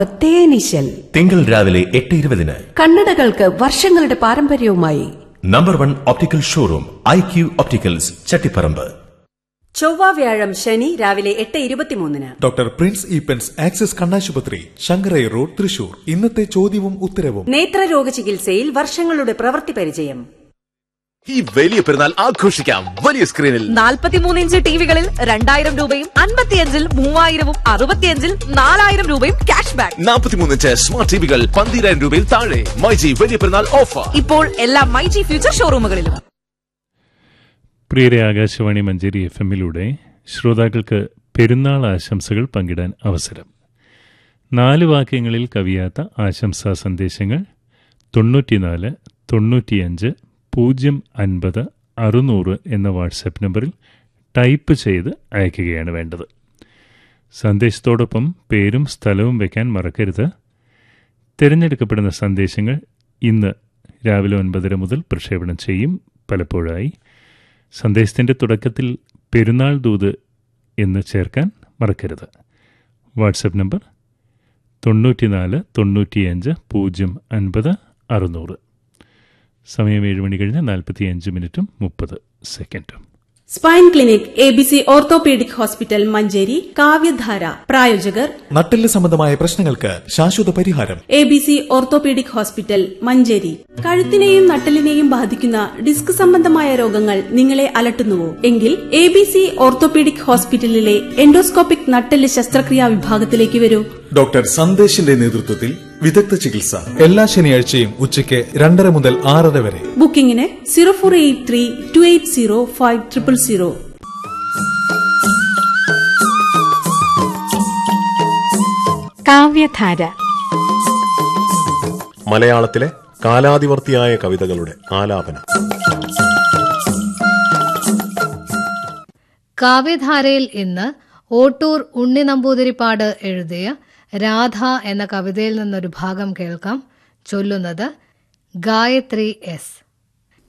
തേനീശൽ തിങ്കൾ രാവിലെ എട്ട് ഇരുപതിന് കണ്ണടകൾക്ക് വർഷങ്ങളുടെ പാരമ്പര്യവുമായി number one optical showroom I Q opticals Chattiparamba ചൊവ്വ വ്യാഴം ശനി രാവിലെ എട്ട് ഇരുപത്തിമൂന്നിന് ഡോക്ടർ പ്രിൻസ് ഈപ്പൻസ് ആക്സിസ് കണ്ണാശുപത്രി ശങ്കരൈ റോഡ് തൃശൂർ ഇന്നത്തെ ചോദ്യവും ഉത്തരവും നേത്രരോഗ ചികിത്സയിൽ വർഷങ്ങളുടെ പ്രവൃത്തി പരിചയം ഈ വലിയ പെരുന്നാൾ ആഘോഷിക്കാം വലിയ സ്ക്രീനിൽ നാൽപ്പത്തിമൂന്ന് ഇഞ്ച് ടിവികളിൽ രണ്ടായിരം രൂപയും അൻപത്തിയഞ്ചിൽ മൂവായിരവും അറുപത്തിയഞ്ചിൽ നാലായിരം രൂപയും ക്യാഷ് ബാക്ക് നാൽപ്പത്തിമൂന്ന് ഇഞ്ച് സ്മാർട്ട് ടിവികൾ പന്തിരായിരം രൂപയിൽ താഴെ മൈജി വലിയ പെരുന്നാൾ ഓഫർ ഇപ്പോൾ എല്ലാ മൈജി ഫ്യൂച്ചർ ഷോറൂമുകളിലും പ്രിയരെ ആകാശവാണി മഞ്ചേരി എഫ് എമ്മിലൂടെ ശ്രോതാക്കൾക്ക് പെരുന്നാൾ ആശംസകൾ പങ്കിടാൻ അവസരം നാല് വാക്യങ്ങളിൽ കവിയാത്ത ആശംസാ സന്ദേശങ്ങൾ തൊണ്ണൂറ്റിനാല് തൊണ്ണൂറ്റിയഞ്ച് പൂജ്യം അൻപത് അറുന്നൂറ് എന്ന വാട്സാപ്പ് നമ്പറിൽ ടൈപ്പ് ചെയ്ത് അയക്കുകയാണ് വേണ്ടത് സന്ദേശത്തോടൊപ്പം പേരും സ്ഥലവും വയ്ക്കാൻ മറക്കരുത് തിരഞ്ഞെടുക്കപ്പെടുന്ന സന്ദേശങ്ങൾ ഇന്ന് രാവിലെ ഒൻപതര മുതൽ പ്രക്ഷേപണം ചെയ്യും പലപ്പോഴായി സന്ദേശത്തിൻ്റെ തുടക്കത്തിൽ പെരുന്നാൾ ദൂത് എന്ന് ചേർക്കാൻ മറക്കരുത് വാട്സപ്പ് നമ്പർ തൊണ്ണൂറ്റിനാല് തൊണ്ണൂറ്റിയഞ്ച് പൂജ്യം അൻപത് അറുന്നൂറ് സമയം ഏഴ് മണി കഴിഞ്ഞ് നാൽപ്പത്തിയഞ്ച് മിനിറ്റും മുപ്പത് സെക്കൻഡും spine clinic A B C orthopaedic hospital Manjeri Kavyadhara പ്രായോജകർ നട്ടെല്ല് സംബന്ധമായ പ്രശ്നങ്ങൾക്ക് ശാശ്വത പരിഹാരം A B C orthopaedic hospital Manjeri കഴുത്തിനെയും നട്ടലിനെയും ബാധിക്കുന്ന ഡിസ്ക് സംബന്ധമായ രോഗങ്ങൾ നിങ്ങളെ അലട്ടുന്നുവോ എങ്കിൽ എ ബി സി ഓർത്തോപീഡിക് ഹോസ്പിറ്റലിലെ എൻഡോസ്കോപ്പിക് നട്ടെല്ല് ശസ്ത്രക്രിയാ വിഭാഗത്തിലേക്ക് വരൂ ഡോക്ടർ സന്ദേശിന്റെ നേതൃത്വത്തിൽ വിദഗ്ധ ചികിത്സ എല്ലാ ശനിയാഴ്ചയും ഉച്ചയ്ക്ക് രണ്ടര മുതൽ ആറര വരെ ബുക്കിംഗിന് zero four eight three two eight zero five triple zero Kavyadhara മലയാളത്തിലെ കാലാതിവർത്തിയായ കവിതകളുടെ ആലാപനം കാവ്യധാരയിൽ ഇന്ന് ഓട്ടൂർ ഉണ്ണി നമ്പൂതിരിപ്പാട് എഴുതിയ രാധ എന്ന കവിതയിൽ നിന്നൊരു ഭാഗം കേൾക്കാം ചൊല്ലുന്നത് ഗായത്രി എസ്